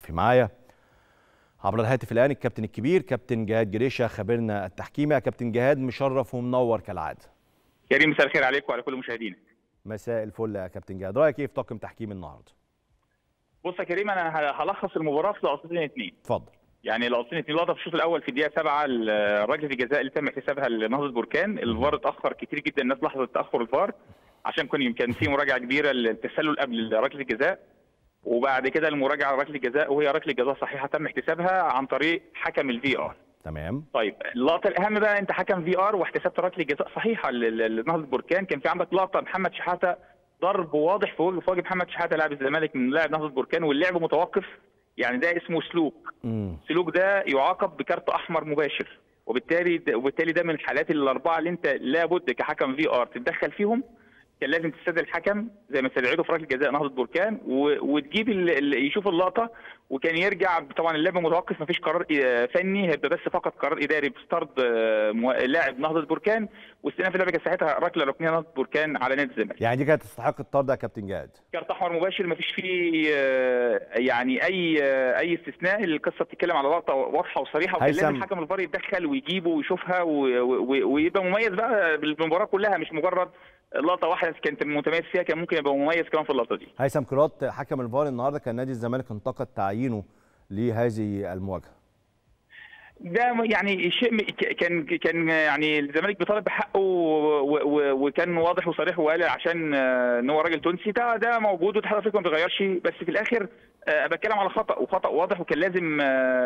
في معايا عبر الهاتف الان الكابتن الكبير كابتن جهاد جريشه خبيرنا التحكيمي يا كابتن جهاد مشرف ومنور كالعاده كريم مساء الخير عليك وعلى كل مشاهدينا مساء الفل يا كابتن جهاد رايك ايه في طاقم تحكيم النهارده بص يا كريم انا هلخص المباراه في لقطتين اثنين اتفضل يعني لقطتين اثنين لقطه في الشوط الاول في الدقيقه 7 ركله الجزاء اللي تم احتسابها لنهضه بركان الفار اتاخر كتير جدا الناس لاحظت تاخر الفار عشان كان كان في مراجعه كبيره للتسلل قبل ركله الجزاء وبعد كده المراجعه ركله الجزاء وهي ركله جزاء صحيحه تم احتسابها عن طريق حكم الفي ار تمام طيب اللقطه الاهم بقى انت حكم في ار واحتسبت ركله جزاء صحيحه لنهضه بركان كان في عندك لقطه محمد شحاته ضرب واضح في وجه في وجه محمد شحاته لاعب الزمالك من لاعب نهضه بركان واللعب متوقف يعني ده اسمه سلوك مم. السلوك ده يعاقب بكارت احمر مباشر وبالتالي وبالتالي ده من الحالات الاربعه اللي انت لابد كحكم في ار تتدخل فيهم كان لازم تستدعي الحكم زي ما استدعيته في ركله جزاء نهضه بركان وتجيب اللي يشوف اللقطه وكان يرجع طبعا اللعب متوقف مفيش قرار فني هيبقى بس فقط قرار اداري بستارد لاعب نهضه بركان واستئناف اللعبه كانت ساعتها ركله ركنيه نهضه بركان على نادي الزمالك يعني دي كانت تستحق الطرد يا كابتن جهاد كارت احمر مباشر مفيش فيه يعني اي اي استثناء القصه بتتكلم على لقطه واضحه وصريحه وكان لازم حكم الفار يتدخل ويجيبه ويشوفها ويبقى مميز بقى بالمباراه كلها مش مجرد لقطه واحده كانت متميز فيها كان ممكن يبقى مميز كمان في اللقطه دي هيثم كرات حكم الفار النهارده كان نادي الزمالك انتقد تعيينه لهذه المواجهه ده يعني شيء كان كان يعني الزمالك بيطالب بحقه وكان واضح وصريح وقال عشان ان هو راجل تونسي ده ده موجود والاتحاد الافريقي ما بيغيرش بس في الاخر بتكلم على خطا وخطا واضح وكان لازم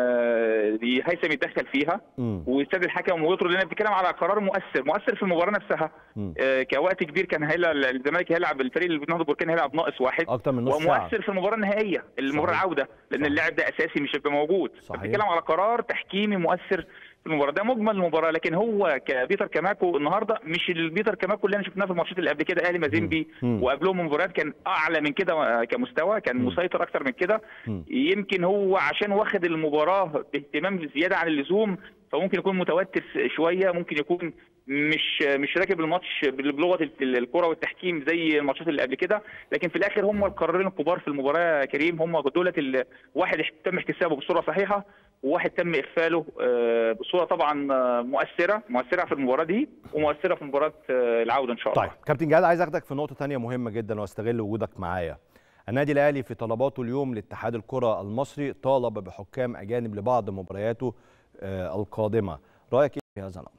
هيثم يتدخل فيها ويستدعي الحكم ويطرد لان بتتكلم على قرار مؤثر مؤثر في المباراه نفسها كوقت كبير كان هيلعب الزمالك هيلعب الفريق اللي بنهضه بركان هيلعب ناقص واحد اكتر من نص ومؤثر في المباراه النهائيه المباراه العوده لان اللاعب ده اساسي مش هيبقى موجود بتتكلم على قرار تحكيمي مؤثر في المباراه ده مجمل المباراه لكن هو كبيتر كاماكو النهارده مش البيتر كاماكو اللي انا شفناه في الماتشات اللي قبل كده اهلي مازيمبي وقبلهم مباريات كان اعلى من كده كمستوى كان مسيطر اكتر من كده يمكن هو عشان واخد المباراه باهتمام زياده عن اللزوم فممكن يكون متوتر شويه ممكن يكون مش مش راكب الماتش بلغه الكره والتحكيم زي الماتشات اللي قبل كده لكن في الاخر هم القرارين الكبار في المباراه يا كريم هم دولت واحد تم احتسابه بصوره صحيحه وواحد تم اغفاله بصوره طبعا مؤثره مؤثره في المباراه دي ومؤثره في مباراه العوده ان شاء الله طيب كابتن جهاد عايز اخدك في نقطه ثانيه مهمه جدا واستغل وجودك معايا النادي الاهلي في طلباته اليوم لاتحاد الكره المصري طالب بحكام اجانب لبعض مبارياته القادمه رايك ايه في هذا الامر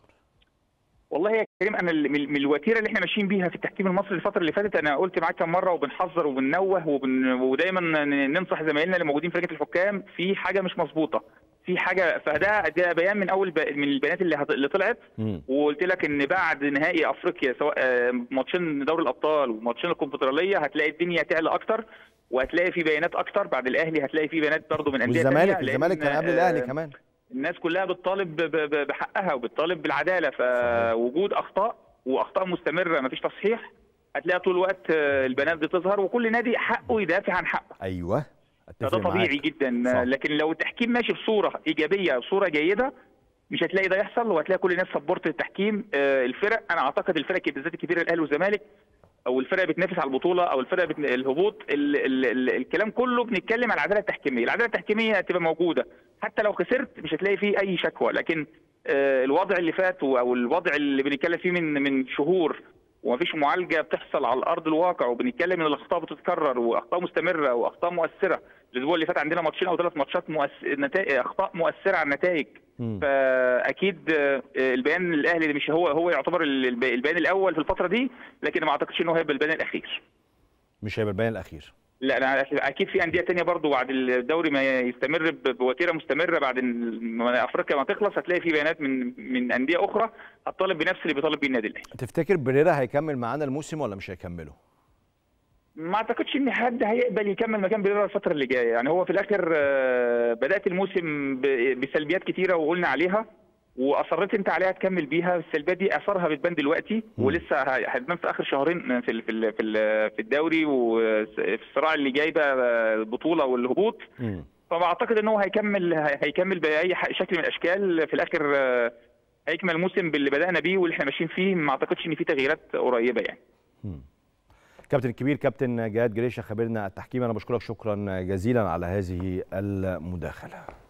والله يا كريم انا من الوتيره اللي احنا ماشيين بيها في التحكيم المصري الفتره اللي فاتت انا قلت معاك كم مره وبنحذر وبننوه وبن... ودايما ننصح زمايلنا اللي موجودين في لجنه الحكام في حاجه مش مظبوطه في حاجه فده ده بيان من اول ب... من البيانات اللي, هت... اللي طلعت وقلت لك ان بعد نهائي افريقيا سواء ماتشين دوري الابطال وماتشين الكونفدراليه هتلاقي الدنيا تعلى اكتر وهتلاقي في بيانات اكتر بعد الاهلي هتلاقي في بيانات برضه من انديه والزمالك الزمالك كان قبل الاهلي كمان الناس كلها بتطالب بحقها وبتطالب بالعداله فوجود اخطاء واخطاء مستمره مفيش تصحيح هتلاقي طول الوقت البنات بتظهر وكل نادي حقه يدافع عن حقه ايوه ده طبيعي جدا صح. لكن لو التحكيم ماشي بصوره ايجابيه بصوره جيده مش هتلاقي ده يحصل وهتلاقي كل الناس سبورت التحكيم الفرق انا اعتقد الفرق بالذات الكبيره الاهلي والزمالك او الفرق بتنافس على البطوله او الفرق بت... الهبوط ال... ال... ال... الكلام كله بنتكلم على العداله التحكيميه، العداله التحكيميه هتبقى موجوده حتى لو خسرت مش هتلاقي فيه اي شكوى لكن آه الوضع اللي فات او الوضع اللي بنتكلم فيه من من شهور ومفيش معالجه بتحصل على ارض الواقع وبنتكلم ان الاخطاء بتتكرر واخطاء مستمره واخطاء مؤثره الاسبوع اللي فات عندنا ماتشين او ثلاث ماتشات مؤس... نتائج اخطاء مؤثره على النتائج فاكيد البيان الاهلي مش هو هو يعتبر البيان الاول في الفتره دي لكن ما اعتقدش ان هو هيبقى البيان الاخير مش هيبقى البيان الاخير لا أنا اكيد في انديه ثانيه برضو بعد الدوري ما يستمر بوتيره مستمره بعد ما افريقيا ما تخلص هتلاقي في بيانات من من انديه اخرى هتطالب بنفس اللي بيطالب بيه النادي الاهلي تفتكر بريرا هيكمل معانا الموسم ولا مش هيكمله ما اعتقدش ان حد هيقبل يكمل مكان بريرا الفتره اللي جايه يعني هو في الاخر بدات الموسم بسلبيات كتيره وقلنا عليها واصريت انت عليها تكمل بيها السلبيات دي اثرها بتبان دلوقتي ولسه هتبان في اخر شهرين في في في الدوري وفي الصراع اللي جاي بقى البطوله والهبوط فاعتقد ان هو هيكمل هيكمل باي شكل من الاشكال في الاخر هيكمل الموسم باللي بدانا بيه واللي احنا ماشيين فيه ما اعتقدش ان في تغييرات قريبه يعني كابتن الكبير كابتن جهاد جريشه خبيرنا التحكيم انا بشكرك شكرا جزيلا على هذه المداخله